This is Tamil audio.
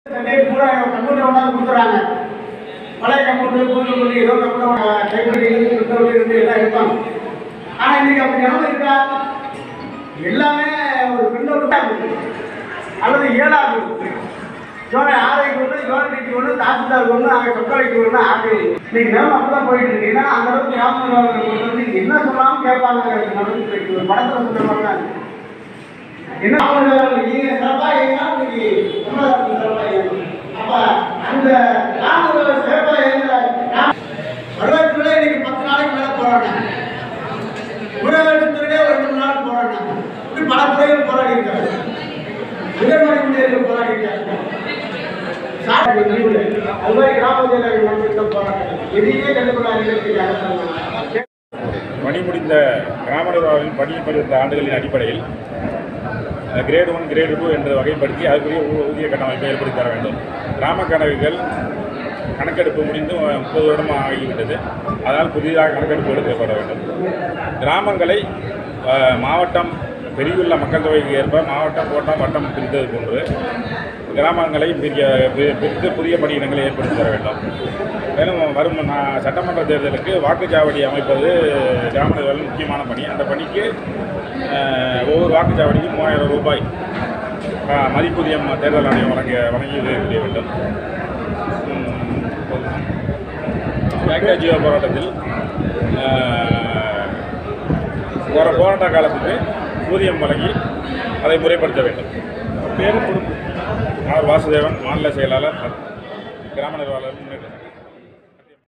டேட் பூரா கம்ப்யூட்டர் கொண்டாந்து கொடுத்துறாங்க பழைய கம்ப்யூட்டர் புது கம்ப்யூட்டர் ஏதோ கம்ப்யூட்டர் டைப்ரைட் இருந்து ரிப்போர்ட் இருந்து எல்லாம் இருப்பாங்க ஆனால் இன்னைக்கு அப்படி எவ்வளோ இருக்கா எல்லாமே ஒரு பின்னோட்டு அல்லது ஏழாவது ஜோனை ஆர்ஐக்கு ஒன்று ஜோனிக்கு ஒன்று தாசில்தாருக்கு ஒன்று அங்கே சொக்கலைக்கு ஒன்று ஆர்ஐ இன்னைக்கு நேரம் அப்படிதான் போயிட்டு இருக்கு ஏன்னா அந்த அளவுக்கு ஞாபகம் வந்து என்ன சொன்னாலும் கேட்பாங்க நடந்துட்டு ஒரு படத்தில் சொல்லுவாங்க என்ன அவர்கள் நீங்க சிறப்பா இருந்தா இன்னைக்கு தமிழகத்துக்கு சிறப்பா இயங்கும். அப்ப அந்த ராமர்கள் சிறப்பா இருந்த வரவேற்புல இன்னைக்கு பத்து நாளைக்கு மேல போராட்டம் ஊரகத்துறையே ஒரு ரெண்டு நாள் போராட்டம் இப்படி பல துறைகள் போராடி இருக்காங்க உயர்மறை ஊழியர்கள் போராடி இருக்காங்க சாட்டை முடிவுல அது மாதிரி கிராம செயலர்கள் நடத்திட்ட போராட்டம் எதையுமே கண்டுபிடாதீங்க பணி முடிந்த கிராம நிர்வாகிகள் பணி பருவத்த ஆண்டுகளின் அடிப்படையில் அஹ், கிரேடு ஒன் கிரேடு டூ என்று வகைப்படுத்தி அதுக்குரிய ஊ- ஊதிய கட்டமைப்பை ஏற்படுத்தி தர வேண்டும் கிராம கணக்குகள் கணக்கெடுப்பு முடிந்து அஹ், முப்பது வருடமாக ஆகிவிட்டது அதனால் புதிதாக கணக்கெடுப்பு எடுக்கப்பட வேண்டும் கிராமங்களை அஹ், மாவட்டம் பெரியுள்ள மக்கள் தொகைக்கு ஏற்ப மாவட்டம் கோட்டம் வட்டம் பிரித்தது போன்று கிராமங்களை பிரிய பி- பிரித்து புதிய பணியிடங்களை ஏற்படுத்தி தர வேண்டும் மேலும் வரும் நா- சட்டமன்ற தேர்தலுக்கு வாக்குச்சாவடி அமைப்பது கிராம நிர்வாகம் முக்கியமான பணி அந்த பணிக்கு அஹ், ஒவ்வொரு வாக்குச்சாவடிக்கும் மூவாயிரம் ரூபாய் அஹ், மதிப்பூதியம் தேர்தல் ஆணையம் வழங்க வழங்கி உதவி வேண்டும் பேக்கேஜ் ஜியோ போராட்டத்தில் அஹ், போகிற போராட்ட காலத்துக்கு ஊதியம் வழங்கி அதை முறைப்படுத்த வேண்டும் பேரு குடும்பம் ஆர் வாசுதேவன் மாநில செயலாளர் கிராம நிர்வாகம் முன்னேற்ற சங்கம்.